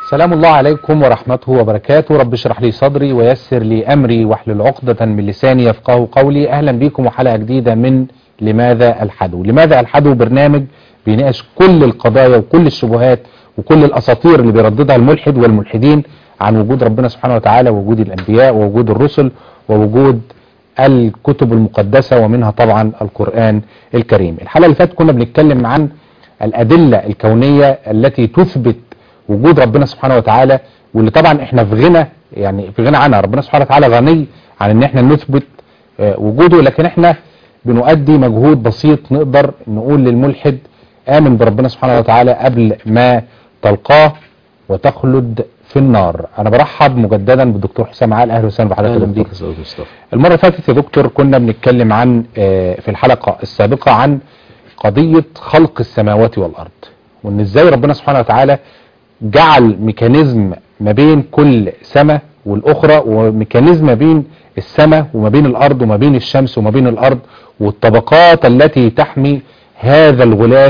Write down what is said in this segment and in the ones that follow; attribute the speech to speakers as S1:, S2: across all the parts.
S1: سلام الله عليكم ورحمته وبركاته رب اشرح لي صدري ويسر لي أمري واحلل عقدة من لساني يفقه قولي أهلا بكم وحلقة جديدة من لماذا الحدو لماذا الحدو برنامج بيناقش كل القضايا وكل الشبهات وكل الأساطير اللي بيرددها الملحد والملحدين عن وجود ربنا سبحانه وتعالى ووجود الأنبياء ووجود الرسل ووجود الكتب المقدسة ومنها طبعا القرآن الكريم الحلقة اللي فاتت كنا بنتكلم عن الأدلة الكونية التي تثبت وجود ربنا سبحانه وتعالى واللي طبعا احنا في غنى يعني في غنى عنها ربنا سبحانه وتعالى غني عن ان احنا نثبت آه، وجوده لكن احنا بنؤدي مجهود بسيط نقدر نقول للملحد آمن بربنا سبحانه وتعالى قبل ما تلقاه وتخلد في النار انا برحب مجددا بالدكتور حسام عال اهلا وسهلا بحضرتك يا
S2: اهلا
S1: دكتور.
S2: بيك يا استاذ مصطفى
S1: المرة اللي فاتت يا دكتور كنا بنتكلم عن آه، في الحلقة السابقة عن قضية خلق السماوات والأرض وإن إزاي ربنا سبحانه وتعالى جعل ميكانيزم ما بين كل سماء والأخرى وميكانيزم ما بين السماء وما بين الأرض وما بين الشمس وما بين الأرض والطبقات التي تحمي هذا الغلاف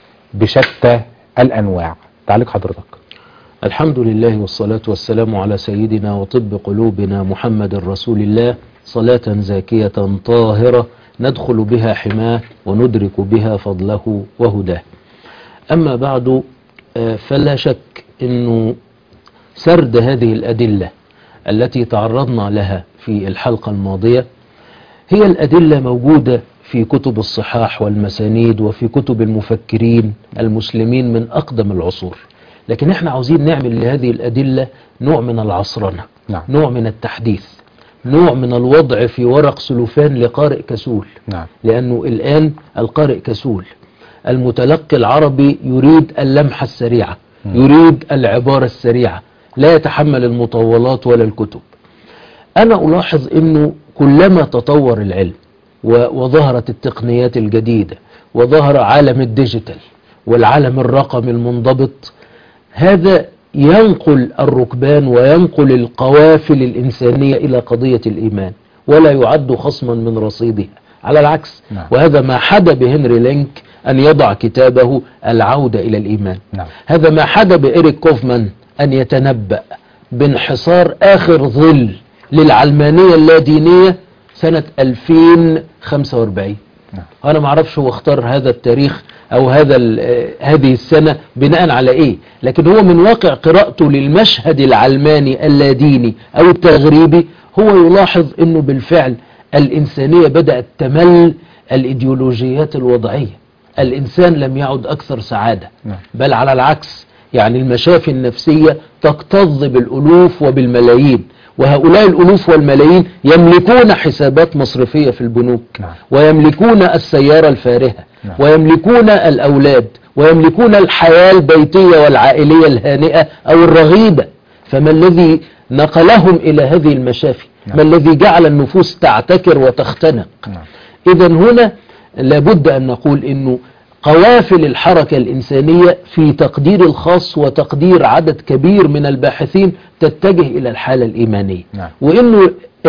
S1: بشتى الأنواع تعليق حضرتك
S2: الحمد لله والصلاة والسلام على سيدنا وطب قلوبنا محمد رسول الله صلاة زاكية طاهرة ندخل بها حماه وندرك بها فضله وهداه أما بعد آه، فلا شك أنه سرد هذه الأدلة التي تعرضنا لها في الحلقة الماضية هي الأدلة موجودة في كتب الصحاح والمسانيد وفي كتب المفكرين المسلمين من أقدم العصور لكن احنا عاوزين نعمل لهذه الأدلة نوع من العصرنة
S1: نعم.
S2: نوع من التحديث نوع من الوضع في ورق سلوفان لقارئ كسول
S1: نعم
S2: لأنه الآن القارئ كسول المتلقي العربي يريد اللمحة السريعة يريد العبارة السريعة لا يتحمل المطولات ولا الكتب أنا ألاحظ أنه كلما تطور العلم و- وظهرت التقنيات الجديدة وظهر عالم الديجيتال والعالم الرقمي المنضبط هذا ينقل الركبان وينقل القوافل الإنسانية إلى قضية الإيمان ولا يعد خصما من رصيدها على العكس
S1: نعم.
S2: وهذا ما حدا بهنري لينك أن يضع كتابه العودة إلى الإيمان
S1: نعم.
S2: هذا ما حدا بإيريك كوفمان أن يتنبأ بانحصار آخر ظل للعلمانية اللادينية سنة 2045
S1: نعم.
S2: أنا ما اعرفش هو اختار هذا التاريخ أو هذا ال- آه، هذه السنة بناء على إيه لكن هو من واقع قراءته للمشهد العلماني اللاديني أو التغريبي هو يلاحظ أنه بالفعل الإنسانية بدأت تمل الإيديولوجيات الوضعية الإنسان لم يعد أكثر سعادة
S1: نعم.
S2: بل على العكس يعني المشافي النفسية تكتظ بالألوف وبالملايين وهؤلاء الألوف والملايين يملكون حسابات مصرفية في البنوك
S1: نعم.
S2: ويملكون السيارة الفارهة
S1: نعم.
S2: ويملكون الأولاد ويملكون الحياة البيتية والعائلية الهانئة أو الرغيدة فما الذي نقلهم إلى هذه المشافي
S1: نعم.
S2: ما الذي جعل النفوس تعتكر وتختنق
S1: نعم.
S2: إذا هنا لابد أن نقول أنه قوافل الحركة الإنسانية في تقدير الخاص وتقدير عدد كبير من الباحثين تتجه إلى الحالة الإيمانية
S1: نعم.
S2: وأنه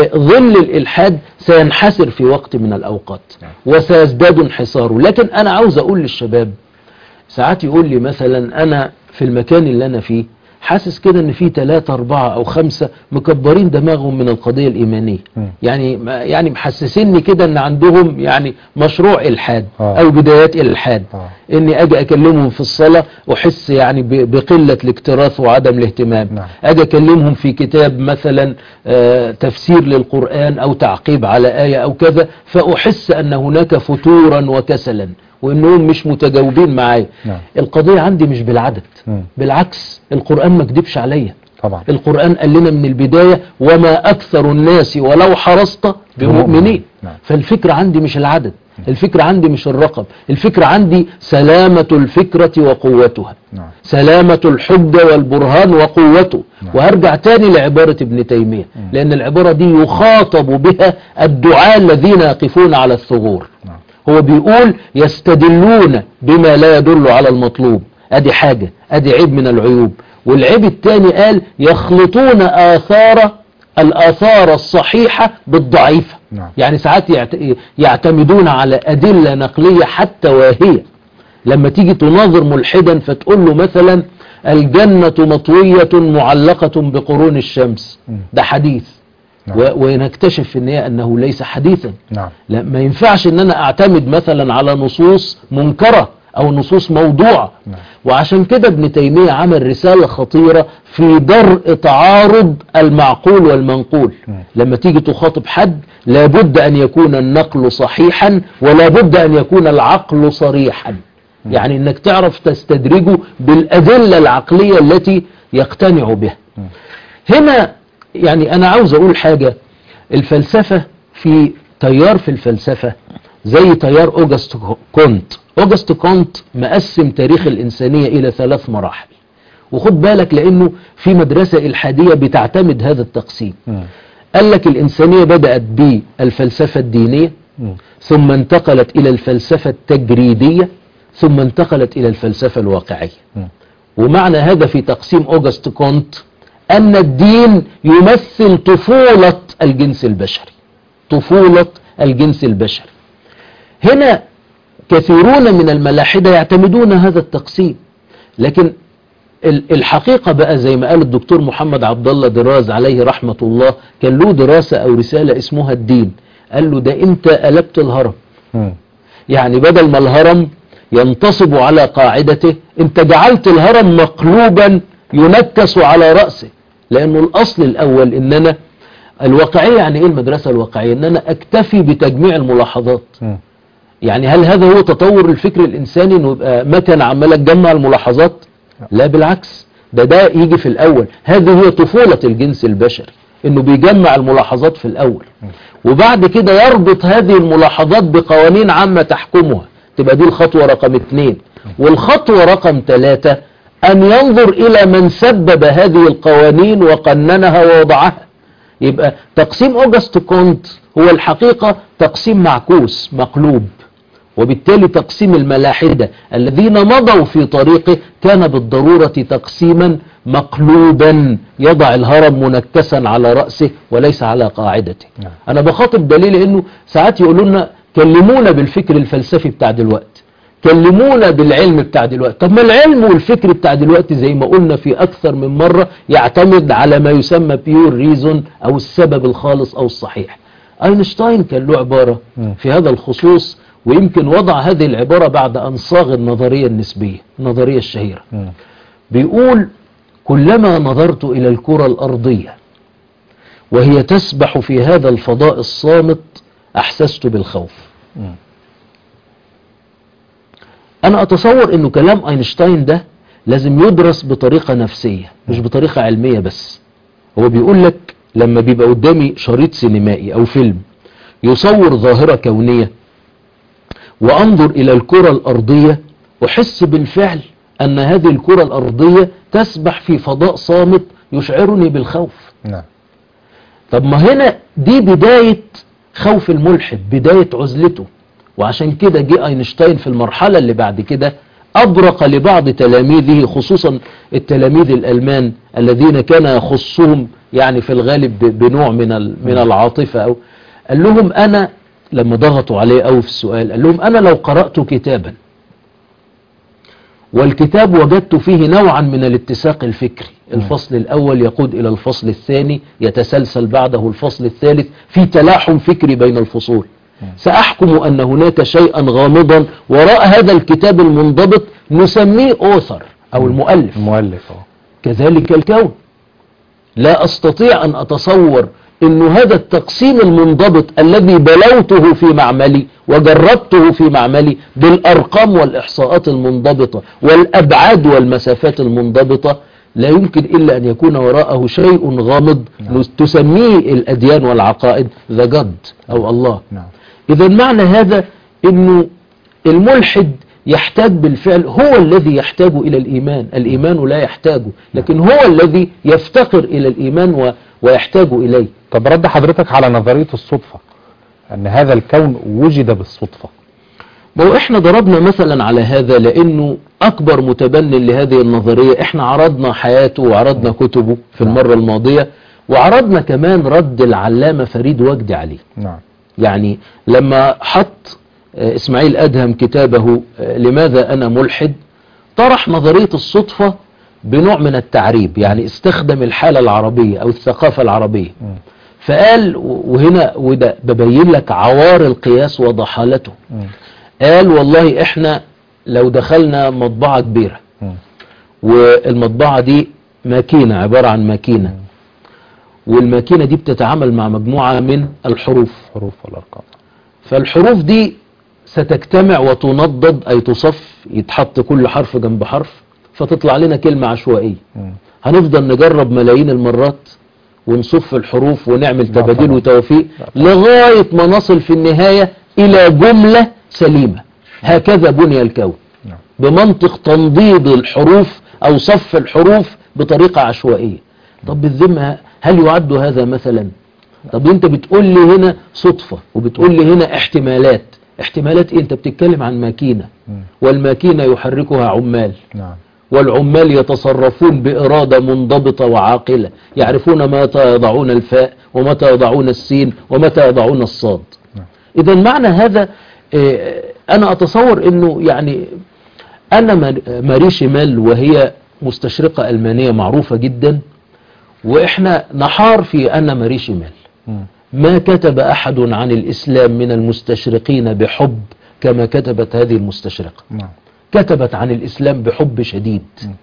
S2: ظل الإلحاد سينحسر في وقت من الأوقات
S1: نعم.
S2: وسيزداد انحساره لكن أنا عاوز أقول للشباب ساعات يقول لي مثلا أنا في المكان اللي أنا فيه حاسس كده ان في ثلاثة أربعة أو خمسة مكبرين دماغهم من القضية الإيمانية
S1: مم.
S2: يعني ما- يعني محسسيني كده ان عندهم يعني مشروع إلحاد
S1: آه.
S2: أو بدايات إلحاد
S1: آه.
S2: اني اجي اكلمهم في الصلاة احس يعني ب- بقلة الاكتراث وعدم الاهتمام
S1: نعم.
S2: اجي اكلمهم في كتاب مثلا آه، تفسير للقرآن او تعقيب على آية او كذا فاحس ان هناك فتورا وكسلا وانهم مش متجاوبين معايا
S1: نعم.
S2: القضية عندي مش بالعدد
S1: مم.
S2: بالعكس القرآن ما كدبش عليا
S1: طبعا
S2: القرآن قال لنا من البداية وما أكثر الناس ولو حرصت بمؤمنين
S1: نعم.
S2: فالفكرة عندي مش العدد الفكرة عندي مش الرقم الفكرة عندي سلامة الفكرة وقوتها
S1: نعم.
S2: سلامة الحجة والبرهان وقوته
S1: نعم.
S2: وهرجع تاني لعبارة ابن تيمية لأن العبارة دي يخاطب بها الدعاء الذين يقفون على الثغور
S1: نعم.
S2: هو بيقول يستدلون بما لا يدل على المطلوب ادي حاجة ادي عيب من العيوب والعيب الثاني قال يخلطون آثار الآثار الصحيحة بالضعيفة
S1: نعم.
S2: يعني ساعات يعت- يعتمدون على أدلة نقلية حتى واهية لما تيجي تناظر ملحدا فتقول له مثلا الجنة مطوية معلقة بقرون الشمس
S1: مم.
S2: ده حديث
S1: نعم.
S2: و- ونكتشف في النهاية أنه ليس حديثا
S1: نعم
S2: لا ما ينفعش ان انا اعتمد مثلا على نصوص منكرة او نصوص موضوعة
S1: نعم.
S2: وعشان كده ابن تيمية عمل رسالة خطيرة في درء تعارض المعقول والمنقول
S1: مم.
S2: لما تيجي تخاطب حد لابد ان يكون النقل صحيحا ولا بد ان يكون العقل صريحا يعني انك تعرف تستدرجه بالادلة العقلية التي يقتنع بها
S1: مم.
S2: هنا يعني انا عاوز اقول حاجة الفلسفة في تيار في الفلسفة زي تيار اوجست كونت اوجست كونت مقسم تاريخ الانسانية الى ثلاث مراحل وخد بالك لانه في مدرسة الحادية بتعتمد هذا التقسيم
S1: مم.
S2: قال لك الانسانية بدأت بالفلسفة الدينية
S1: مم.
S2: ثم انتقلت الى الفلسفة التجريدية ثم انتقلت الى الفلسفة الواقعية
S1: مم.
S2: ومعنى هذا في تقسيم أوجست كونت أن الدين يمثل طفولة الجنس البشري طفولة الجنس البشري هنا كثيرون من الملاحدة يعتمدون هذا التقسيم لكن ال- الحقيقة بقى زي ما قال الدكتور محمد عبد الله دراز عليه رحمة الله كان له دراسة أو رسالة اسمها الدين قال له ده أنت قلبت الهرم
S1: مم.
S2: يعني بدل ما الهرم ينتصب على قاعدته انت جعلت الهرم مقلوبا ينكس على رأسه لانه الاصل الاول ان انا الواقعية يعني ايه المدرسة الواقعية ان انا اكتفي بتجميع الملاحظات
S1: مم.
S2: يعني هل هذا هو تطور الفكر الانساني انه يبقى مكنة عمالة تجمع الملاحظات لا بالعكس ده ده يجي في الاول هذه هي طفولة الجنس البشري انه بيجمع الملاحظات في الاول وبعد كده يربط هذه الملاحظات بقوانين عامة تحكمها تبقى دي الخطوة رقم اتنين والخطوة رقم ثلاثة ان ينظر الى من سبب هذه القوانين وقننها ووضعها يبقى تقسيم اوجست كونت هو الحقيقة تقسيم معكوس مقلوب وبالتالي تقسيم الملاحدة الذين مضوا في طريقه كان بالضرورة تقسيما مقلوبا يضع الهرم منكسا على رأسه وليس على قاعدته
S1: نعم.
S2: أنا بخاطب دليل أنه ساعات يقولوا لنا كلمونا بالفكر الفلسفي بتاع دلوقتي كلمونا بالعلم بتاع دلوقتي طب ما العلم والفكر بتاع دلوقتي زي ما قلنا في أكثر من مرة يعتمد على ما يسمى بيور ريزون أو السبب الخالص أو الصحيح أينشتاين كان له عبارة
S1: مم.
S2: في هذا الخصوص ويمكن وضع هذه العبارة بعد أن صاغ النظرية النسبية النظرية الشهيرة
S1: مم.
S2: بيقول كلما نظرت إلى الكرة الأرضية وهي تسبح في هذا الفضاء الصامت أحسست بالخوف
S1: مم.
S2: أنا أتصور أنه كلام أينشتاين ده لازم يدرس بطريقة نفسية مش بطريقة علمية بس هو بيقول لك لما بيبقى قدامي شريط سينمائي أو فيلم يصور ظاهرة كونية وأنظر إلى الكرة الأرضية أحس بالفعل أن هذه الكرة الأرضية تسبح في فضاء صامت يشعرني بالخوف
S1: نعم
S2: طب ما هنا دي بداية خوف الملحد بداية عزلته وعشان كده جه اينشتاين في المرحلة اللي بعد كده أبرق لبعض تلاميذه خصوصا التلاميذ الألمان الذين كان يخصهم يعني في الغالب ب- بنوع من ال- من العاطفة أو قال لهم أنا لما ضغطوا عليه أو في السؤال قال لهم أنا لو قرأت كتابا والكتاب وجدت فيه نوعا من الاتساق الفكري الفصل الأول يقود إلى الفصل الثاني يتسلسل بعده الفصل الثالث في تلاحم فكري بين الفصول سأحكم أن هناك شيئا غامضا وراء هذا الكتاب المنضبط نسميه أوثر أو المؤلف
S1: المؤلف أهو.
S2: كذلك الكون لا أستطيع أن أتصور أن هذا التقسيم المنضبط الذي بلوته في معملي وجربته في معملي بالأرقام والإحصاءات المنضبطة والأبعاد والمسافات المنضبطة لا يمكن إلا أن يكون وراءه شيء غامض تسميه الأديان والعقائد ذا جد أو الله
S1: نعم
S2: إذا معنى هذا أنه الملحد يحتاج بالفعل هو الذي يحتاج إلى الإيمان الإيمان لا يحتاجه لكن هو الذي يفتقر إلى الإيمان و... ويحتاج إليه
S1: طب رد حضرتك على نظرية الصدفة أن هذا الكون وجد بالصدفة
S2: ما هو احنا ضربنا مثلا على هذا لانه اكبر متبن لهذه النظرية احنا عرضنا حياته وعرضنا كتبه في المرة الماضية وعرضنا كمان رد العلامة فريد وجدي عليه
S1: نعم
S2: يعني لما حط آه، اسماعيل ادهم كتابه آه، لماذا انا ملحد طرح نظرية الصدفة بنوع من التعريب يعني استخدم الحالة العربية أو الثقافة العربية
S1: مم.
S2: فقال وهنا وده ببين لك عوار القياس وضحالته
S1: مم.
S2: قال والله احنا لو دخلنا مطبعة كبيرة
S1: مم.
S2: والمطبعة دي ماكينة عبارة عن ماكينة والماكينة دي بتتعامل مع مجموعة من الحروف
S1: حروف والارقام
S2: فالحروف دي ستجتمع وتنضد أي تصف يتحط كل حرف جنب حرف فتطلع لنا كلمة عشوائية
S1: مم.
S2: هنفضل نجرب ملايين المرات ونصف الحروف ونعمل
S1: لا
S2: تباديل
S1: طبعا.
S2: وتوفيق
S1: لا طبعا.
S2: لغاية ما نصل في النهاية إلى جملة سليمة هكذا بني الكون
S1: نعم.
S2: بمنطق تنضيد الحروف أو صف الحروف بطريقة عشوائية طب بالذمة هل يعد هذا مثلا طب انت بتقول لي هنا صدفة وبتقول لي هنا احتمالات احتمالات ايه انت بتتكلم عن ماكينة
S1: مم.
S2: والماكينة يحركها عمال
S1: نعم
S2: والعمال يتصرفون بإرادة منضبطة وعاقلة يعرفون متى يضعون الفاء ومتى يضعون السين ومتى يضعون الصاد
S1: نعم.
S2: إذا معنى هذا آه، أنا أتصور أنه يعني أنا مار- ماري شمال وهي مستشرقة ألمانية معروفة جدا وإحنا نحار في أن ماري شمال
S1: مم.
S2: ما كتب أحد عن الإسلام من المستشرقين بحب كما كتبت هذه المستشرقة
S1: نعم
S2: كتبت عن الإسلام بحب شديد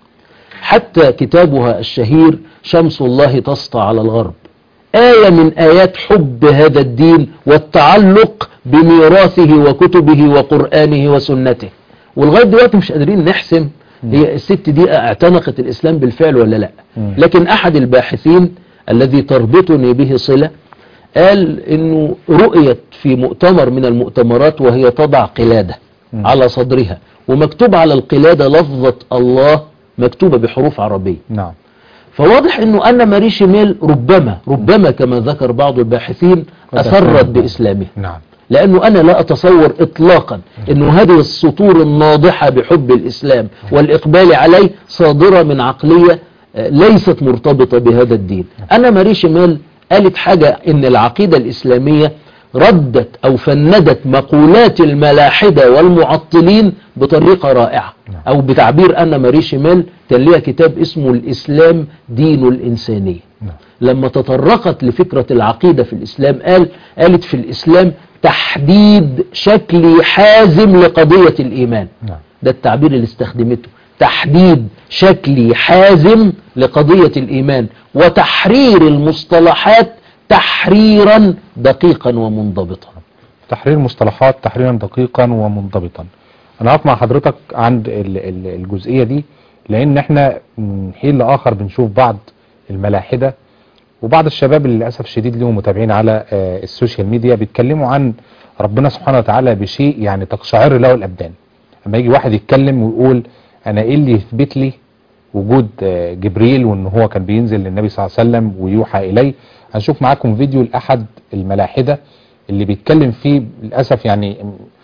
S2: حتى كتابها الشهير شمس الله تسطع على الغرب آية من آيات حب هذا الدين والتعلق بميراثه وكتبه وقرآنه وسنته ولغاية دلوقتي مش قادرين نحسم هي الست دي اعتنقت الإسلام بالفعل ولا لا
S1: مم.
S2: لكن أحد الباحثين الذي تربطني به صلة قال انه رؤيت في مؤتمر من المؤتمرات وهي تضع قلادة
S1: مم.
S2: على صدرها ومكتوب على القلادة لفظة الله مكتوبة بحروف عربية
S1: نعم
S2: فواضح انه ان ماري شميل ربما ربما كما ذكر بعض الباحثين
S1: قد
S2: اثرت
S1: أسلم.
S2: باسلامها
S1: نعم
S2: لانه انا لا اتصور اطلاقا انه هذه السطور الناضحة بحب الاسلام والاقبال عليه صادرة من عقلية آه، ليست مرتبطة بهذا الدين انا ماري شمال قالت حاجة ان العقيدة الاسلامية ردت او فندت مقولات الملاحدة والمعطلين بطريقة رائعة او بتعبير ان ماري شمال كان ليها كتاب اسمه الاسلام دين الانسانية
S1: نعم
S2: لما تطرقت لفكرة العقيدة في الإسلام قال قالت في الإسلام تحديد شكلي حازم لقضية الإيمان
S1: نعم
S2: ده التعبير اللي استخدمته تحديد شكلي حازم لقضية الإيمان وتحرير المصطلحات تحريرا دقيقا ومنضبطا
S1: تحرير مصطلحات تحريرا دقيقا ومنضبطا انا هقف مع حضرتك عند ال- ال- الجزئية دي لان احنا من حين لاخر بنشوف بعض الملاحدة وبعض الشباب اللي للاسف الشديد لهم متابعين على آه، السوشيال ميديا بيتكلموا عن ربنا سبحانه وتعالى بشيء يعني تقشعر له الابدان اما يجي واحد يتكلم ويقول انا ايه اللي يثبت لي وجود آه، جبريل وان هو كان بينزل للنبي صلى الله عليه وسلم ويوحى اليه هنشوف معاكم فيديو لاحد الملاحدة اللي بيتكلم فيه للاسف يعني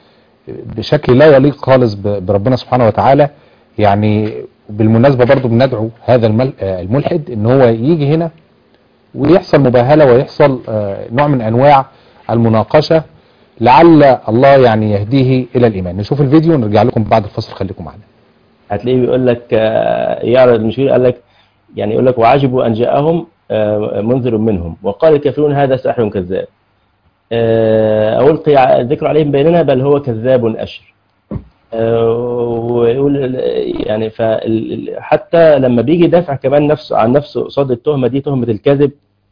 S1: بشكل لا يليق خالص ب- بربنا سبحانه وتعالى يعني بالمناسبة برضو بندعو هذا المل- آه، الملحد ان هو يجي هنا ويحصل مباهلة ويحصل آه، نوع من انواع المناقشة لعل الله يعني يهديه الى الايمان نشوف الفيديو ونرجع لكم بعد الفصل خليكم معنا
S3: هتلاقيه بيقول لك آه، يعرض المشكلة قال لك يعني يقول لك وعجبوا أن جاءهم آه، منذر منهم وقال الكافرون هذا ساحر كذاب آه، ألقي ع- الذكر عليهم بيننا بل هو كذاب أشر آه، ويقول يعني فال- حتى لما بيجي يدافع كمان نفسه عن نفسه قصاد التهمة دي تهمة الكذب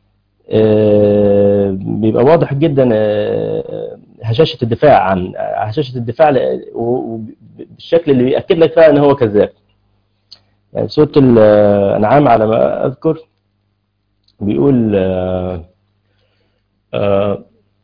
S3: آه، بيبقى واضح جدا آه، هشاشة الدفاع عن هشاشة الدفاع ل- و- و- بالشكل اللي بيأكد لك فعلا ان هو كذاب يعني سورة الأنعام على ما أذكر بيقول آه، آه،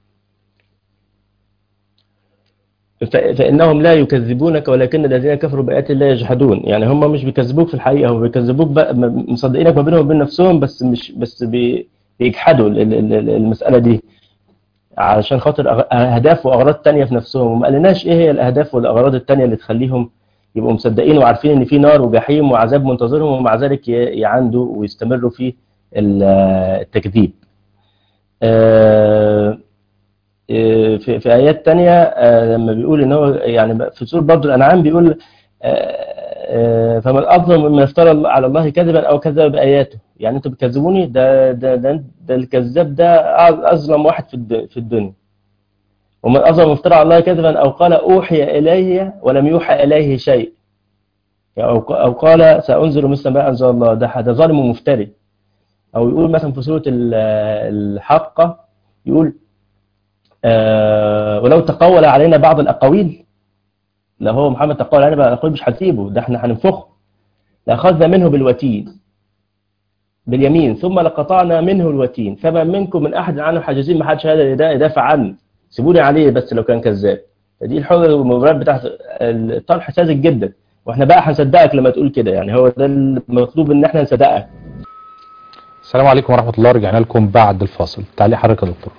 S3: ف- فإنهم لا يكذبونك ولكن الذين كفروا بآيات الله يجحدون يعني هم مش بيكذبوك في الحقيقة هم بيكذبوك بقى م- مصدقينك ما بينهم وبين نفسهم بس مش بس بي- بيجحدوا ال- ال- ال- المسألة دي علشان خاطر أغ- أهداف وأغراض تانية في نفسهم وما قالناش إيه هي الأهداف والأغراض التانية اللي تخليهم يبقوا مصدقين وعارفين إن في نار وجحيم وعذاب منتظرهم ومع ذلك ي- يعاندوا ويستمروا في ال- التكذيب. آه، آه، في في آيات تانية آه، لما بيقول إن هو يعني في سورة برضه الأنعام بيقول آه، آه، فمن أظلم ممن افترى على الله كذبا أو كذب بآياته يعني أنتوا بتكذبوني ده ده ده, ده الكذاب ده أظلم واحد في الد- في الدنيا ومن أظلم ممن افترى على الله كذبا أو قال أوحي إلي ولم يوحى إليه شيء يعني أو أو قال سأنزل مثل ما أنزل الله ده ده ظالم ومفتري أو يقول مثلا في سورة ال- الحاقة يقول آه ولو تقول علينا بعض الأقاويل لو هو محمد تقول علينا بعض الأقاويل مش هنسيبه ده احنا هننفخه لأخذنا منه بالوتين باليمين ثم لقطعنا منه الوتين فما منكم من أحد عنه حاجزين ما حدش هذا يدا- يدافع عنه سيبوني عليه بس لو كان كذاب فدي الحجة والمبررات بتاعت الطرح ساذج جدا واحنا بقى هنصدقك لما تقول كده يعني هو ده المطلوب ان احنا نصدقك
S1: السلام عليكم ورحمة الله رجعنا لكم بعد الفاصل تعليق حضرتك يا دكتور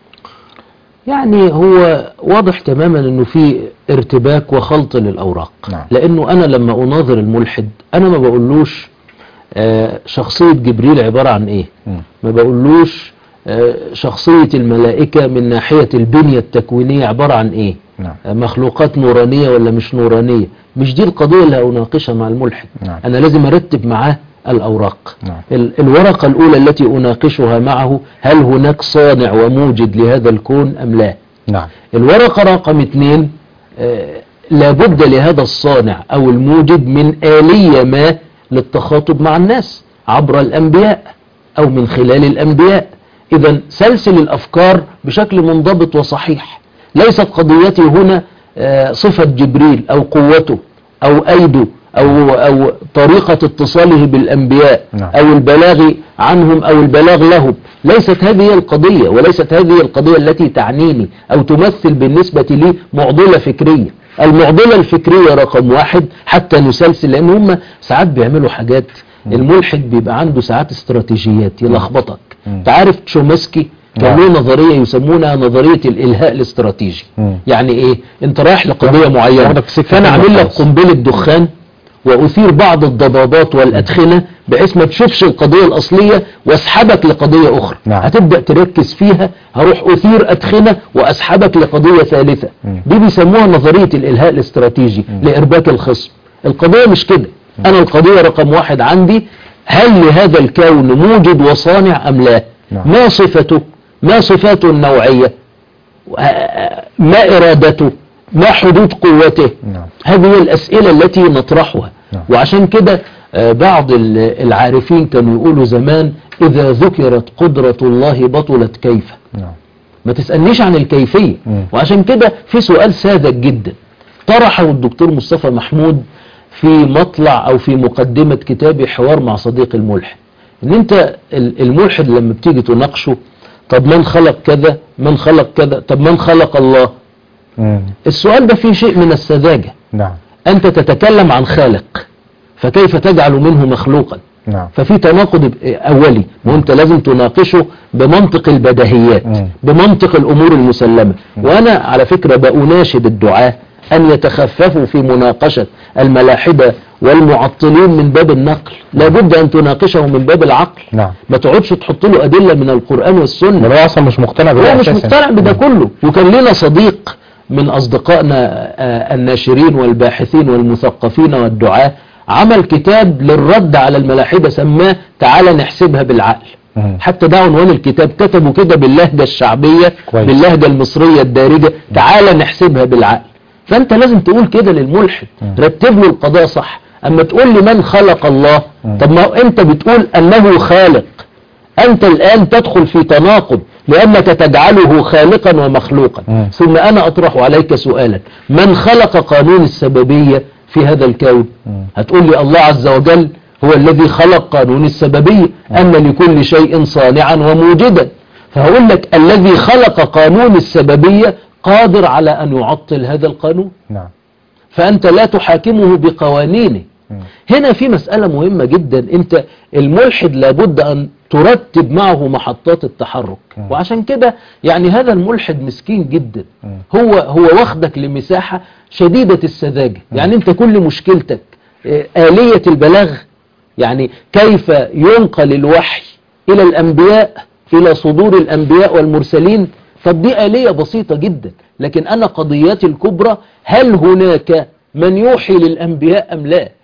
S2: يعني هو واضح تماما انه في ارتباك وخلط للاوراق
S1: نعم.
S2: لانه انا لما اناظر الملحد انا ما بقولوش آه، شخصية جبريل عبارة عن ايه
S1: مم.
S2: ما بقولوش آه، شخصية الملائكة من ناحية البنية التكوينية عبارة عن ايه
S1: نعم
S2: آه، مخلوقات نورانية ولا مش نورانية مش دي القضية اللي هناقشها مع الملحد
S1: نعم.
S2: انا لازم ارتب معاه الاوراق
S1: نعم.
S2: ال- الورقة الاولى التي اناقشها معه هل هناك صانع وموجد لهذا الكون ام لا
S1: نعم
S2: الورقة رقم اتنين آه، لابد لهذا الصانع او الموجد من آلية ما للتخاطب مع الناس عبر الانبياء او من خلال الانبياء اذا سلسل الافكار بشكل منضبط وصحيح ليست قضيتي هنا آه، صفة جبريل او قوته او ايده او او طريقة اتصاله بالانبياء
S1: نعم.
S2: او البلاغ عنهم او البلاغ لهم ليست هذه هي القضية وليست هذه هي القضية التي تعنيني او تمثل بالنسبة لي معضلة فكرية المعضلة الفكرية رقم واحد حتى نسلسل لان هم ساعات بيعملوا حاجات الملحد بيبقى عنده ساعات استراتيجيات يلخبطك
S1: مم.
S2: تعرف تشومسكي كان
S1: نعم.
S2: له نظرية يسمونها نظرية الإلهاء الاستراتيجي
S1: مم.
S2: يعني ايه انت رايح لقضية معينة
S1: واخدك في سكة
S2: فانا
S1: تانية
S2: اعمل لك
S1: خالص.
S2: قنبلة دخان واثير بعض الضبابات والادخنة بحيث ما تشوفش القضية الاصلية واسحبك لقضية اخرى
S1: نعم.
S2: هتبدأ تركز فيها هروح اثير ادخنة واسحبك لقضية ثالثة
S1: مم.
S2: دي بيسموها نظرية الالهاء الاستراتيجي لارباك الخصم القضية مش كده انا القضية رقم واحد عندي هل لهذا الكون موجد وصانع ام لا
S1: نعم.
S2: ما صفته ما صفاته النوعية ما إرادته ما حدود قوته
S1: نعم.
S2: هذه هي الأسئلة التي نطرحها
S1: نعم.
S2: وعشان كده آه، بعض ال- العارفين كانوا يقولوا زمان إذا ذكرت قدرة الله بطلت كيف
S1: نعم
S2: ما تسألنيش عن الكيفية
S1: مم.
S2: وعشان كده في سؤال ساذج جدا طرحه الدكتور مصطفى محمود في مطلع او في مقدمة كتابي حوار مع صديق الملحد ان انت ال- الملحد لما بتيجي تناقشه طب من خلق كذا من خلق كذا طب من خلق الله
S1: مم.
S2: السؤال ده فيه شيء من السذاجة
S1: نعم
S2: انت تتكلم عن خالق فكيف تجعل منه مخلوقا
S1: نعم
S2: ففي تناقض اولي وانت لازم تناقشه بمنطق البديهيات
S1: مم.
S2: بمنطق الامور المسلمة وانا على فكرة بأناشد الدعاة ان يتخففوا في مناقشة الملاحدة والمعطلين من باب النقل لابد ان تناقشهم من باب العقل
S1: نعم
S2: ما تقعدش تحط له ادلة من القرآن والسنة
S1: ده هو اصلا مش مقتنع بده
S2: هو مش
S1: أساساً.
S2: مقتنع بده كله وكان لنا صديق من أصدقائنا آه، الناشرين والباحثين والمثقفين والدعاة عمل كتاب للرد على الملاحدة سماه تعالى نحسبها بالعقل
S1: مم.
S2: حتى ده عنوان الكتاب كتبوا كده باللهجة الشعبية
S1: كويس.
S2: باللهجة المصرية الدارجة تعالى نحسبها بالعقل فأنت لازم تقول كده للملحد
S1: مم.
S2: رتب له القضاء صح أما تقول لي من خلق الله
S1: مم.
S2: طب ما هو أنت بتقول أنه خالق أنت الآن تدخل في تناقض لأنك تجعله خالقا ومخلوقا
S1: مم.
S2: ثم أنا أطرح عليك سؤالا من خلق قانون السببية في هذا الكون
S1: مم.
S2: هتقول لي الله عز وجل هو الذي خلق قانون السببية أن لكل شيء صانعا وموجدا فهقول لك الذي خلق قانون السببية قادر على أن يعطل هذا القانون
S1: نعم
S2: فأنت لا تحاكمه بقوانينه
S1: مم.
S2: هنا في مسألة مهمة جدا انت الملحد لابد ان ترتب معه محطات التحرك
S1: مم.
S2: وعشان كده يعني هذا الملحد مسكين جدا
S1: مم.
S2: هو هو واخدك لمساحة شديدة السذاجة يعني انت كل مشكلتك آه، آلية البلاغ يعني كيف ينقل الوحي الى الانبياء الى صدور الانبياء والمرسلين طب دي آلية بسيطة جدا لكن انا قضياتي الكبرى هل هناك من يوحي للانبياء ام لا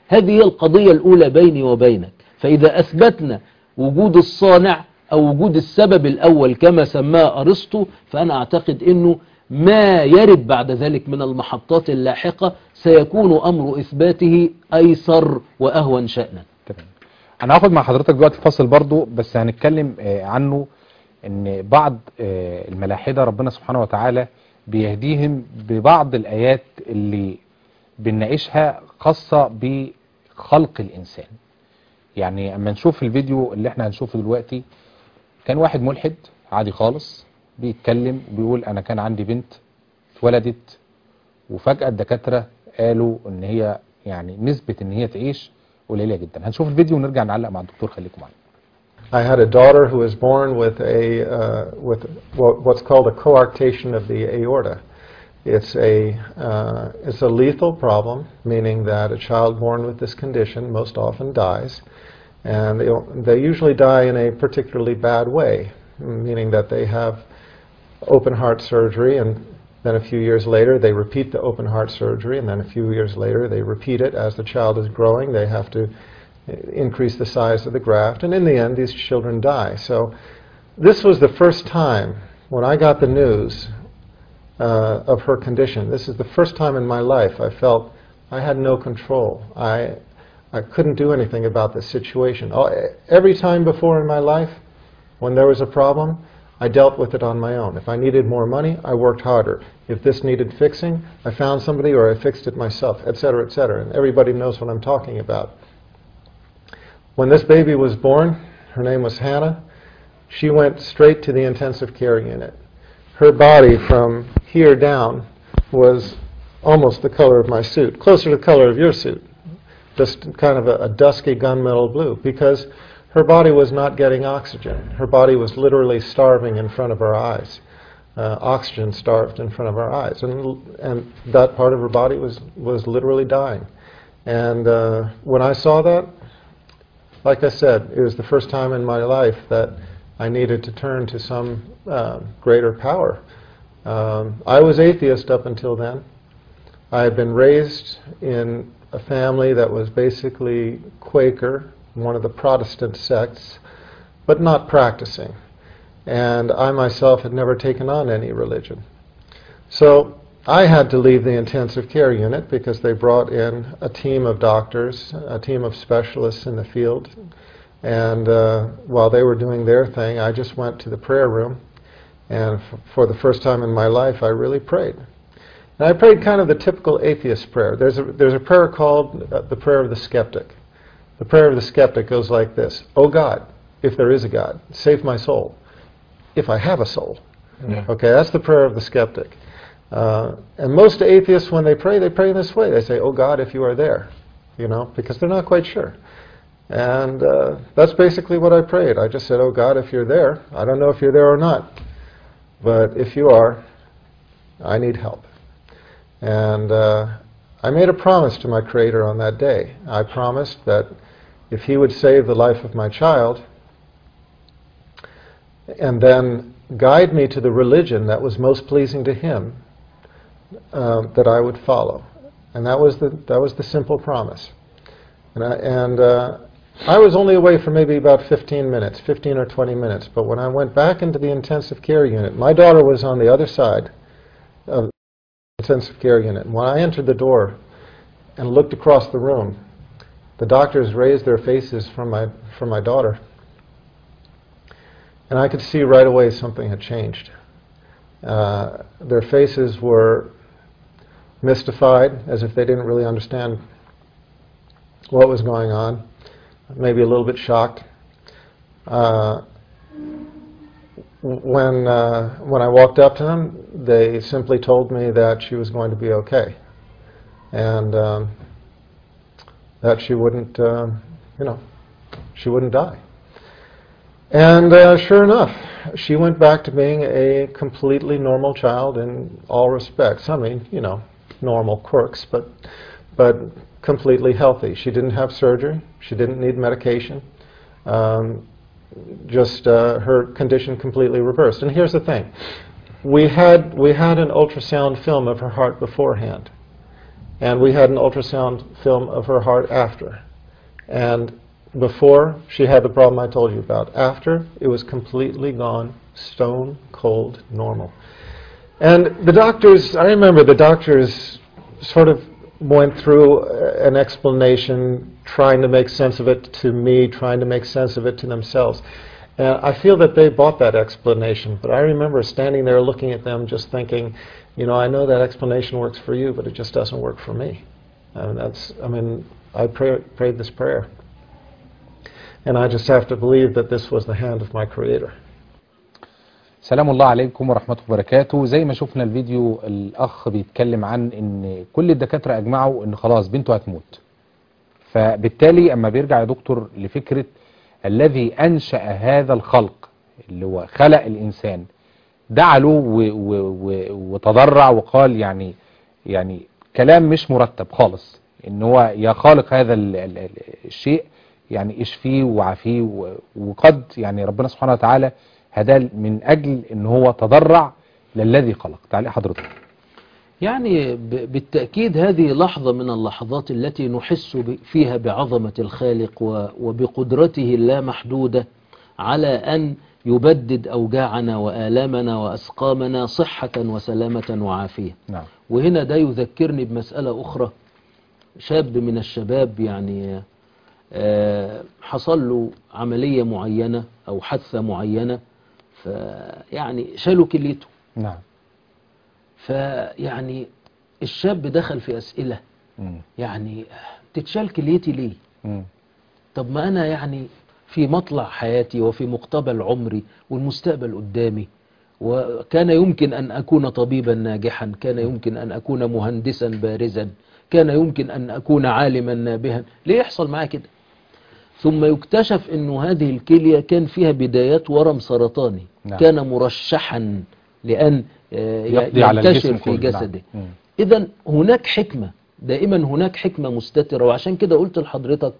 S2: هذه هي القضية الأولى بيني وبينك فإذا أثبتنا وجود الصانع أو وجود السبب الأول كما سماه أرسطو فأنا أعتقد أنه ما يرد بعد ذلك من المحطات اللاحقة سيكون أمر إثباته أيسر وأهون شأنا
S1: تمام انا هاخد مع حضرتك دلوقتي فاصل برضو بس هنتكلم آه، عنه ان بعض آه، الملاحدة ربنا سبحانه وتعالى بيهديهم ببعض الايات اللي بنناقشها خاصة بخلق الانسان يعني اما نشوف الفيديو اللي احنا هنشوفه دلوقتي كان واحد ملحد عادي خالص بيتكلم وبيقول انا كان عندي بنت اتولدت وفجأة الدكاترة قالوا ان هي يعني نسبة ان هي تعيش قليلة جدا هنشوف الفيديو ونرجع نعلق مع الدكتور خليكم معانا
S4: I had a daughter who was born with a uh, with what, what's called a coarctation of the aorta. It's a uh, it's a lethal problem, meaning that a child born with this condition most often dies, and they, they usually die in a particularly bad way, meaning that they have open heart surgery and then a few years later they repeat the open heart surgery and then a few years later they repeat it as the child is growing they have to uh, increase the size of the graft and in the end these children die so this was the first time when I got the news uh, of her condition this is the first time in my life I felt I had no control I I couldn't do anything about this situation All- every time before in my life when there was a problem I dealt with it on my own. If I needed more money, I worked harder. If this needed fixing, I found somebody or I fixed it myself, et cetera, et cetera. And everybody knows what I'm talking about. When this baby was born, her name was Hannah, she went straight to the intensive care unit. Her body from here down was almost the color of my suit, closer to the color of your suit, just kind of a, a dusky gunmetal blue, because her body was not getting oxygen. Her body was literally starving in front of our eyes. Uh, oxygen starved in front of our eyes, and and that part of her body was was literally dying. And uh, when I saw that, like I said, it was the first time in my life that I needed to turn to some uh, greater power. Um, I was atheist up until then. I had been raised in a family that was basically Quaker, one of the Protestant sects, but not practicing. And I myself had never taken on any religion. So I had to leave the intensive care unit because they brought in a team of doctors, a team of specialists in the field. And uh, while they were doing their thing, I just went to the prayer room. And f- for the first time in my life, I really prayed. And I prayed kind of the typical atheist prayer. There's a, there's a prayer called uh, the prayer of the skeptic. The prayer of the skeptic goes like this Oh God, if there is a God, save my soul. If I have a soul. Okay, that's the prayer of the skeptic. Uh, and most atheists, when they pray, they pray in this way. They say, Oh God, if you are there, you know, because they're not quite sure. And uh, that's basically what I prayed. I just said, Oh God, if you're there, I don't know if you're there or not, but if you are, I need help. And uh, I made a promise to my Creator on that day. I promised that if He would save the life of my child, and then guide me to the religion that was most pleasing to Him, uh, that I would follow. And that was the, that was the simple promise. And, I, and uh, I was only away for maybe about 15 minutes, 15 or 20 minutes. But when I went back into the intensive care unit, my daughter was on the other side of the intensive care unit. And when I entered the door and looked across the room, the doctors raised their faces from my, from my daughter. And I could see right away something had changed. Uh, their faces were mystified, as if they didn't really understand what was going on, maybe a little bit shocked. Uh, when, uh, when I walked up to them, they simply told me that she was going to be okay. And um, that she wouldn't, um, you know, she wouldn't die. And uh, sure enough, she went back to being a completely normal child in all respects. I mean, you know, normal quirks, but but completely healthy. She didn't have surgery. She didn't need medication. Um, just uh, her condition completely reversed. And here's the thing: we had we had an ultrasound film of her heart beforehand, And we had an ultrasound film of her heart after. And before, she had the problem I told you about. After, it was completely gone, stone cold normal. And the doctors, I remember the doctors sort of went through uh, an explanation, trying to make sense of it to me, trying to make sense of it to themselves. And I feel that they bought that explanation, but I remember standing there looking at them just thinking, you know, I know that explanation works for you, but it just doesn't work for me. And that's, I mean, I pray, prayed this prayer. And I just have to believe that this was the hand of my Creator.
S1: سلام الله عليكم ورحمة الله وبركاته زي ما شفنا الفيديو الأخ بيتكلم عن إن كل الدكاترة أجمعوا إن خلاص بنته هتموت فبالتالي أما بيرجع يا دكتور لفكرة الذي أنشأ هذا الخلق اللي هو خلق الإنسان دعا له و- و- و- وتضرع وقال يعني يعني كلام مش مرتب خالص إن هو يا خالق هذا ال- ال- ال- الشيء يعني اشفيه وعافيه و- وقد يعني ربنا سبحانه وتعالى هداه من أجل إن هو تضرع للذي خلق تعالى حضرتك
S2: يعني ب- بالتأكيد هذه لحظة من اللحظات التي نحس ب- فيها بعظمة الخالق و- وبقدرته اللامحدودة على أن يبدد أوجاعنا وآلامنا وأسقامنا صحة وسلامة وعافية
S1: نعم
S2: وهنا ده يذكرني بمسألة أخرى شاب من الشباب يعني آه، حصل له عملية معينة أو حادثة معينة فيعني شالوا كليته
S1: نعم
S2: فيعني الشاب دخل في أسئلة
S1: مم.
S2: يعني تتشال كليتي ليه
S1: مم.
S2: طب ما أنا يعني في مطلع حياتي وفي مقتبل عمري والمستقبل قدامي وكان يمكن أن أكون طبيبا ناجحا كان يمكن أن أكون مهندسا بارزا كان يمكن أن أكون عالما نابها ليه يحصل معايا كده ثم يكتشف أنه هذه الكلية كان فيها بدايات ورم سرطاني
S1: نعم.
S2: كان مرشحا لأن آه،
S1: يقضي على
S2: ينتشر
S1: الجسم
S2: في
S1: كله. نعم.
S2: جسده
S1: مم.
S2: إذا هناك حكمة دائما هناك حكمة مستترة وعشان كده قلت لحضرتك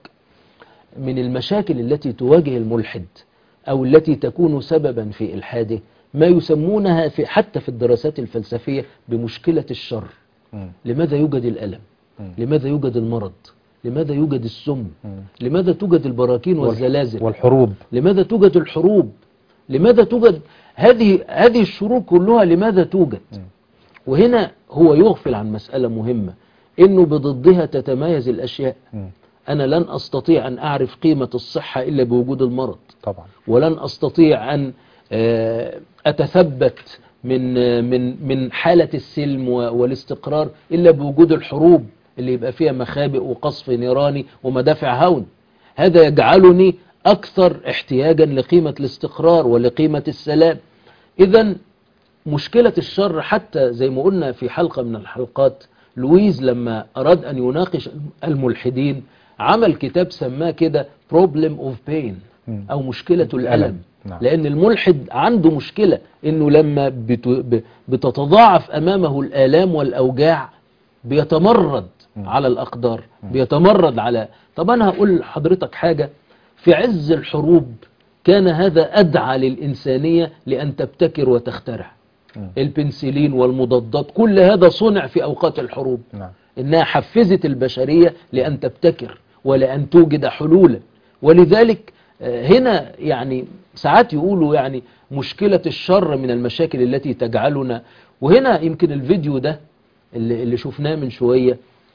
S2: من المشاكل التي تواجه الملحد أو التي تكون سببا في إلحاده ما يسمونها في حتى في الدراسات الفلسفية بمشكلة الشر
S1: مم.
S2: لماذا يوجد الألم
S1: مم.
S2: لماذا يوجد المرض لماذا يوجد السم
S1: مم.
S2: لماذا توجد البراكين والزلازل
S1: والحروب
S2: لماذا توجد الحروب لماذا توجد هذه هذه الشرور كلها لماذا توجد
S1: مم.
S2: وهنا هو يغفل عن مسألة مهمة إنه بضدها تتمايز الأشياء
S1: مم.
S2: أنا لن أستطيع أن أعرف قيمة الصحة إلا بوجود المرض
S1: طبعا
S2: ولن أستطيع أن آه، أتثبت من آه، من من حالة السلم و- والاستقرار إلا بوجود الحروب اللي يبقى فيها مخابئ وقصف نيراني ومدافع هون هذا يجعلني أكثر احتياجا لقيمة الاستقرار ولقيمة السلام إذا مشكلة الشر حتى زي ما قلنا في حلقة من الحلقات لويز لما أراد أن يناقش الملحدين عمل كتاب سماه كده Problem of Pain
S1: مم.
S2: أو مشكلة الألم
S1: الألم. نعم.
S2: لأن الملحد عنده مشكلة إنه لما بت- ب- بتتضاعف أمامه الآلام والأوجاع بيتمرد على الأقدار بيتمرد على طب أنا هقول لحضرتك حاجة في عز الحروب كان هذا أدعى للإنسانية لأن تبتكر وتخترع
S1: مم.
S2: البنسلين والمضادات كل هذا صنع في أوقات الحروب
S1: نعم
S2: إنها حفزت البشرية لأن تبتكر ولأن توجد حلولا ولذلك آه، هنا يعني ساعات يقولوا يعني مشكلة الشر من المشاكل التي تجعلنا وهنا يمكن الفيديو ده اللي, اللي شفناه من شوية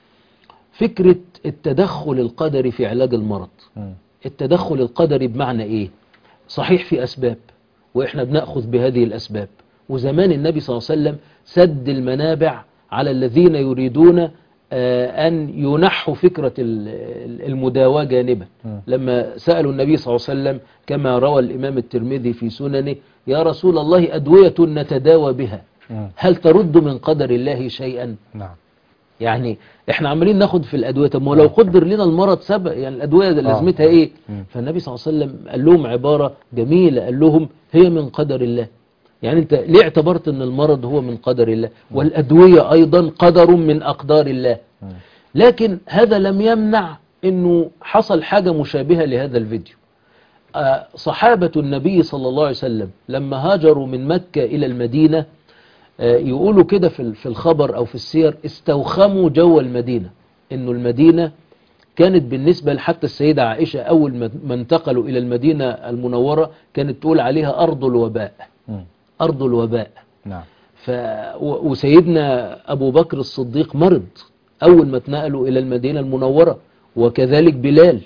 S2: فكرة التدخل القدري في علاج المرض
S1: مم.
S2: التدخل القدري بمعنى ايه صحيح في اسباب واحنا بناخذ بهذه الاسباب وزمان النبي صلى الله عليه وسلم سد المنابع على الذين يريدون آه، ان ينحوا فكره ال- ال- المداواه جانبا
S1: مم.
S2: لما سالوا النبي صلى الله عليه وسلم كما روى الامام الترمذي في سننه يا رسول الله ادويه نتداوى بها
S1: مم.
S2: هل ترد من قدر الله شيئا
S1: نعم
S2: يعني احنا عمالين ناخد في الادويه طب ما هو لو قدر لنا المرض سبق يعني الادويه دي لازمتها ايه
S1: مم.
S2: فالنبي صلى الله عليه وسلم قال لهم عباره جميله قال لهم هي من قدر الله يعني انت ليه اعتبرت ان المرض هو من قدر الله والادويه ايضا قدر من اقدار الله
S1: مم.
S2: لكن هذا لم يمنع انه حصل حاجه مشابهه لهذا الفيديو آه، صحابه النبي صلى الله عليه وسلم لما هاجروا من مكه الى المدينه آه، يقولوا كده في ال- في الخبر او في السير استوخموا جو المدينة انه المدينة كانت بالنسبة حتى السيدة عائشة اول ما ما انتقلوا الى المدينة المنورة كانت تقول عليها ارض الوباء
S1: مم.
S2: ارض الوباء
S1: نعم
S2: ف... و- وسيدنا أبو بكر الصديق مرض أول ما اتنقلوا إلى المدينة المنورة وكذلك بلال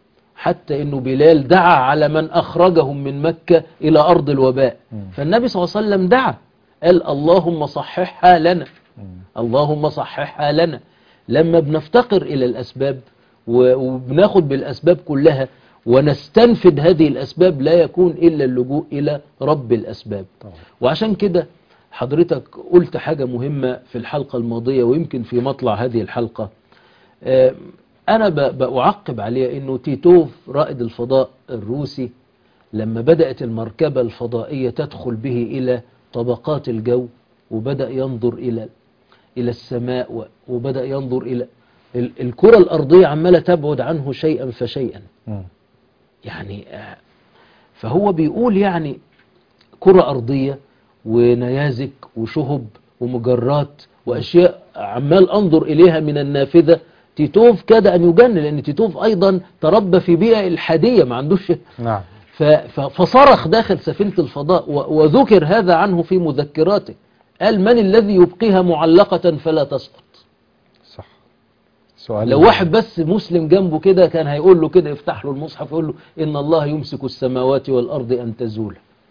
S2: حتى أنه بلال دعا على من أخرجهم من مكة إلى أرض الوباء فالنبي صلى الله عليه وسلم دعا قال اللهم صححها لنا اللهم صححها لنا لما بنفتقر إلى الأسباب و- وبناخد بالأسباب كلها ونستنفد هذه الأسباب لا يكون إلا اللجوء إلى رب الأسباب
S1: طبعا.
S2: وعشان كده حضرتك قلت حاجة مهمة في الحلقة الماضية ويمكن في مطلع هذه الحلقة آه، أنا ب- بأعقب عليها أنه تيتوف رائد الفضاء الروسي لما بدأت المركبة الفضائية تدخل به إلى طبقات الجو وبدأ ينظر إلى إلى السماء و- وبدأ ينظر إلى ال- الكرة الأرضية عمالة تبعد عنه شيئا فشيئا
S1: مم.
S2: يعني آه، فهو بيقول يعني كرة أرضية ونيازك وشهب ومجرات وأشياء عمال أنظر إليها من النافذة تيتوف كاد أن يجن لأن تيتوف أيضا تربى في بيئة الحادية ما عندوش
S1: نعم
S2: ف- ف- فصرخ داخل سفينة الفضاء و- وذكر هذا عنه في مذكراته قال من الذي يبقيها معلقة فلا تسقط
S1: صح سؤال
S2: لو واحد بس مسلم جنبه كده كان هيقول له كده يفتح له المصحف يقول له إن الله يمسك السماوات والأرض أن تزول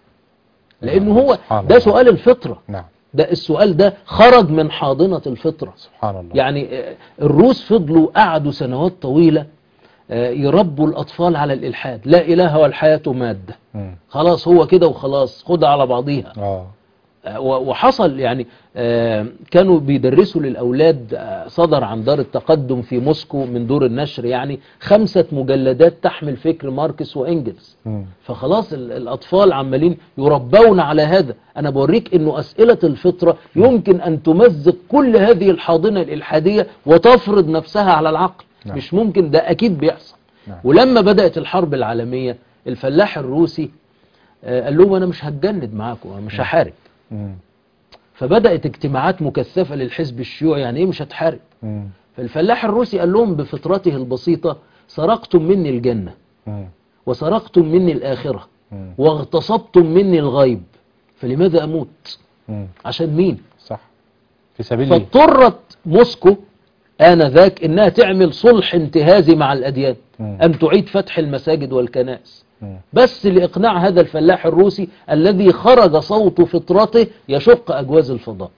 S2: لأنه هو
S1: سبحان
S2: ده
S1: الله.
S2: سؤال الفطرة
S1: نعم
S2: ده السؤال ده خرج من حاضنة الفطرة
S1: سبحان الله
S2: يعني آه، الروس فضلوا قعدوا سنوات طويلة آه، يربوا الأطفال على الإلحاد لا إله والحياة مادة
S1: مم.
S2: خلاص هو كده وخلاص خدها على بعضيها
S1: اه
S2: آه، و- وحصل يعني آه، كانوا بيدرسوا للأولاد آه، صدر عن دار التقدم في موسكو من دور النشر يعني خمسة مجلدات تحمل فكر ماركس وإنجلز
S1: مم.
S2: فخلاص ال- الأطفال عمالين يربون على هذا أنا بوريك أنه أسئلة الفطرة يمكن أن تمزق كل هذه الحاضنة الإلحادية وتفرض نفسها على العقل
S1: نعم.
S2: مش ممكن ده أكيد بيحصل
S1: نعم.
S2: ولما بدأت الحرب العالمية الفلاح الروسي آه، قال لهم أنا مش هتجند معاكم أنا مش هحارب
S1: مم.
S2: فبدأت اجتماعات مكثفة للحزب الشيوعي يعني ايه مش هتحارب
S1: مم.
S2: فالفلاح الروسي قال لهم بفطرته البسيطة سرقتم مني الجنة
S1: مم.
S2: وسرقتم مني الآخرة
S1: مم.
S2: واغتصبتم مني الغيب فلماذا أموت
S1: مم.
S2: عشان مين
S1: صح في سبيل الله
S2: فاضطرت موسكو آنذاك إنها تعمل صلح انتهازي مع الأديان
S1: مم.
S2: أن تعيد فتح المساجد والكنائس
S1: مم.
S2: بس لإقناع هذا الفلاح الروسي الذي خرج صوت فطرته يشق أجواز الفضاء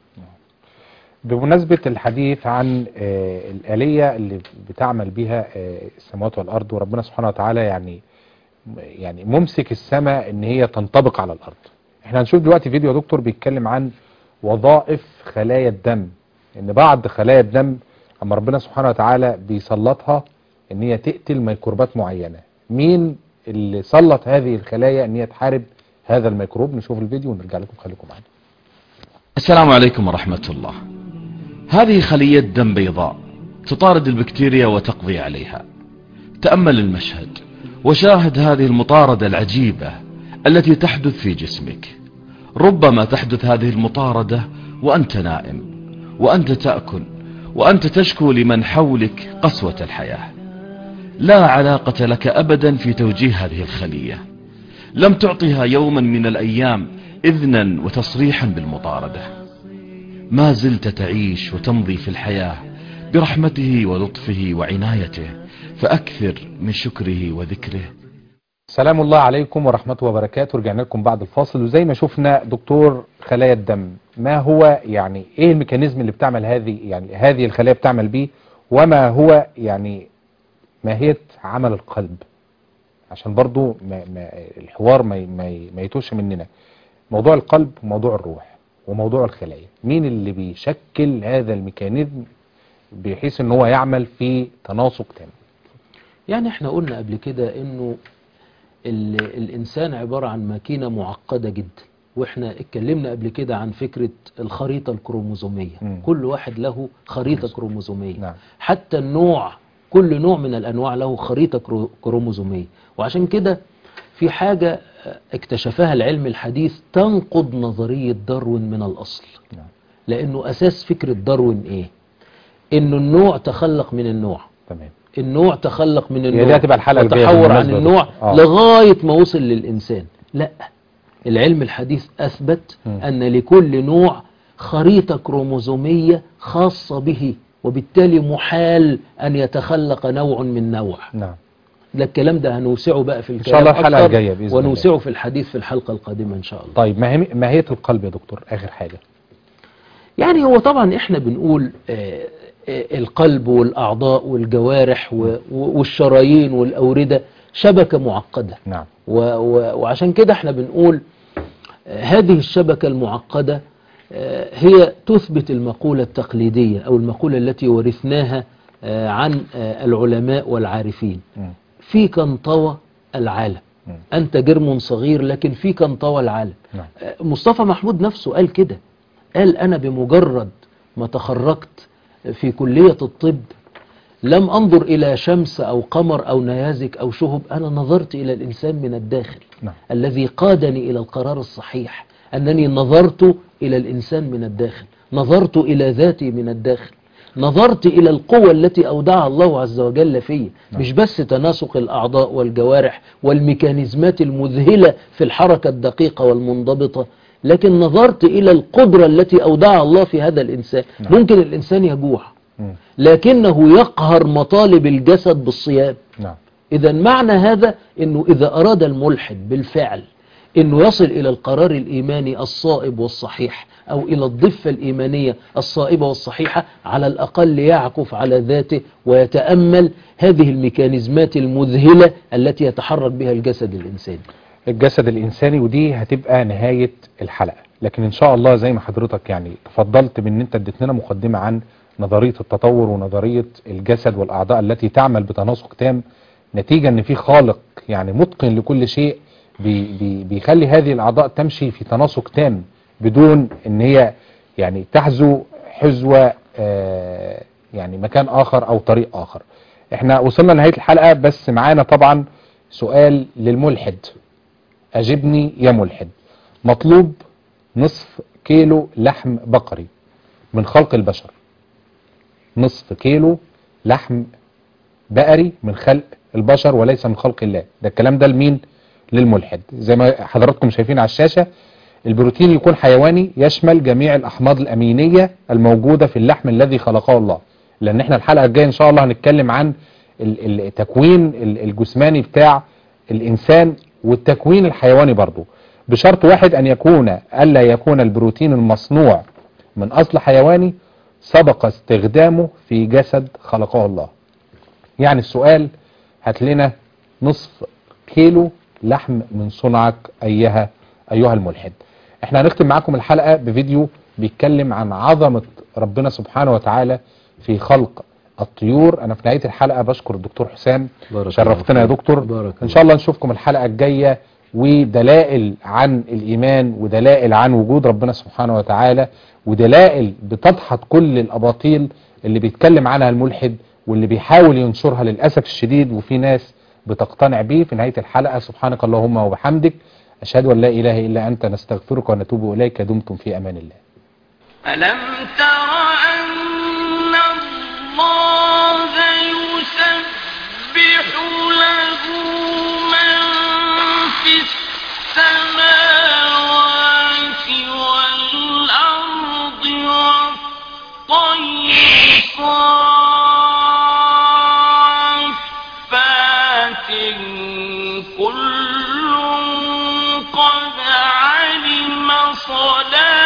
S1: بمناسبة الحديث عن آه، الآلية اللي بتعمل بها آه، السماوات والأرض وربنا سبحانه وتعالى يعني يعني ممسك السماء ان هي تنطبق على الأرض احنا هنشوف دلوقتي فيديو يا دكتور بيتكلم عن وظائف خلايا الدم ان بعض خلايا الدم اما ربنا سبحانه وتعالى بيسلطها ان هي تقتل ميكروبات معينة مين اللي سلط هذه الخلايا ان هي تحارب هذا الميكروب نشوف الفيديو ونرجع لكم خليكم معانا
S5: السلام عليكم ورحمة الله هذه خلية دم بيضاء تطارد البكتيريا وتقضي عليها تأمل المشهد وشاهد هذه المطاردة العجيبة التي تحدث في جسمك ربما تحدث هذه المطاردة وأنت نائم وأنت تأكل وأنت تشكو لمن حولك قسوة الحياة لا علاقة لك أبدا في توجيه هذه الخلية لم تعطها يوما من الأيام إذنا وتصريحا بالمطاردة ما زلت تعيش وتمضي في الحياة برحمته ولطفه وعنايته فأكثر من شكره وذكره
S1: سلام الله عليكم ورحمته وبركاته رجعنا لكم بعد الفاصل وزي ما شفنا دكتور خلايا الدم ما هو يعني ايه الميكانيزم اللي بتعمل هذه يعني هذه الخلايا بتعمل بيه وما هو يعني ماهية عمل القلب عشان برضو ما ما الحوار ما ما ما يتوش مننا موضوع القلب وموضوع الروح وموضوع الخلايا مين اللي بيشكل هذا الميكانيزم بحيث ان هو يعمل في تناسق تام
S2: يعني احنا قلنا قبل كده انه ال- الانسان عبارة عن ماكينة معقدة جدا واحنا اتكلمنا قبل كده عن فكرة الخريطة الكروموزومية
S1: مم.
S2: كل واحد له خريطة كروموزومية
S1: نعم.
S2: حتى النوع كل نوع من الانواع له خريطة كرو- كروموزومية وعشان كده في حاجة اكتشفها العلم الحديث تنقض نظرية داروين من الأصل
S1: نعم.
S2: لأنه أساس فكرة داروين إيه إنه النوع تخلق من النوع
S1: تمام
S2: النوع تخلق من
S1: هي
S2: النوع
S1: دي هتبقى الحلقة الجاية
S2: وتحور عن
S1: بالمناسبة يا
S2: النوع
S1: دكتور. آه.
S2: لغاية ما وصل للإنسان لا العلم الحديث أثبت
S1: مم.
S2: أن لكل نوع خريطة كروموزومية خاصة به وبالتالي محال أن يتخلق نوع من نوع
S1: نعم
S2: ده الكلام ده هنوسعه بقى في الكلام
S1: شاء الله الحلقة
S2: أكتر
S1: الجاية بإذن الله.
S2: ونوسعه في الحديث في الحلقة القادمة إن شاء الله
S1: طيب ماهي- ماهية القلب يا دكتور آخر حاجة
S2: يعني هو طبعا احنا بنقول آه، آه، القلب والأعضاء والجوارح و- و- والشرايين والأوردة شبكة معقدة
S1: نعم
S2: و- و- وعشان كده احنا بنقول آه، هذه الشبكة المعقدة آه، هي تثبت المقولة التقليدية أو المقولة التي ورثناها آه، عن آه، العلماء والعارفين
S1: مم.
S2: فيك انطوى العالم
S1: مم.
S2: أنت جرم صغير لكن فيك انطوى العالم
S1: نعم.
S2: آه، مصطفى محمود نفسه قال كده قال أنا بمجرد ما تخرجت في كلية الطب لم أنظر إلى شمس أو قمر أو نيازك أو شهب أنا نظرت إلى الإنسان من الداخل
S1: نعم.
S2: الذي قادني إلى القرار الصحيح أنني نظرت إلى الإنسان من الداخل نظرت إلى ذاتي من الداخل نظرت إلى القوة التي أودعها الله عز وجل في مش بس تناسق الأعضاء والجوارح والميكانيزمات المذهلة في الحركة الدقيقة والمنضبطة لكن نظرت إلى القدرة التي أودعها الله في هذا الإنسان
S1: نعم.
S2: ممكن الإنسان يجوع
S1: مم.
S2: لكنه يقهر مطالب الجسد بالصيام
S1: نعم
S2: إذا معنى هذا أنه إذا أراد الملحد بالفعل أنه يصل إلى القرار الإيماني الصائب والصحيح أو إلى الضفة الإيمانية الصائبة والصحيحة على الأقل يعكف على ذاته ويتأمل هذه الميكانيزمات المذهلة التي يتحرك بها الجسد الإنساني
S1: الجسد الإنساني ودي هتبقى نهاية الحلقة لكن إن شاء الله زي ما حضرتك يعني تفضلت بأن أنت اديت لنا مقدمة عن نظرية التطور ونظرية الجسد والأعضاء التي تعمل بتناسق تام نتيجة أن في خالق يعني متقن لكل شيء بي بي بيخلي هذه الأعضاء تمشي في تناسق تام بدون أن هي يعني تحذو حذو آه يعني مكان آخر أو طريق آخر احنا وصلنا لنهاية الحلقة بس معانا طبعا سؤال للملحد أجبني يا ملحد مطلوب نصف كيلو لحم بقري من خلق البشر نصف كيلو لحم بقري من خلق البشر وليس من خلق الله ده الكلام ده لمين للملحد زي ما حضراتكم شايفين على الشاشة البروتين يكون حيواني يشمل جميع الأحماض الأمينية الموجودة في اللحم الذي خلقه الله لأن احنا الحلقة الجاية إن شاء الله هنتكلم عن ال- التكوين ال- الجسماني بتاع الإنسان والتكوين الحيواني برضو بشرط واحد أن يكون ألا يكون البروتين المصنوع من أصل حيواني سبق استخدامه في جسد خلقه الله يعني السؤال هات لنا نصف كيلو لحم من صنعك أيها أيها الملحد احنا هنختم معاكم الحلقة بفيديو بيتكلم عن عظمة ربنا سبحانه وتعالى في خلق الطيور انا في نهاية الحلقة بشكر الدكتور حسام
S2: بارك
S1: شرفتنا يا
S2: الله فيك.
S1: دكتور
S2: بارك
S1: ان شاء الله نشوفكم الحلقة الجاية ودلائل عن الايمان ودلائل عن وجود ربنا سبحانه وتعالى ودلائل بتدحض كل الاباطيل اللي بيتكلم عنها الملحد واللي بيحاول ينشرها للأسف الشديد وفي ناس بتقتنع بيه في نهاية الحلقة سبحانك اللهم وبحمدك أشهد أن لا إله إلا أنت نستغفرك ونتوب إليك دمتم في أمان الله
S6: ألم تر أن الله يسبح له من في السماوات والأرض والطير صافات كل قد علم صلاته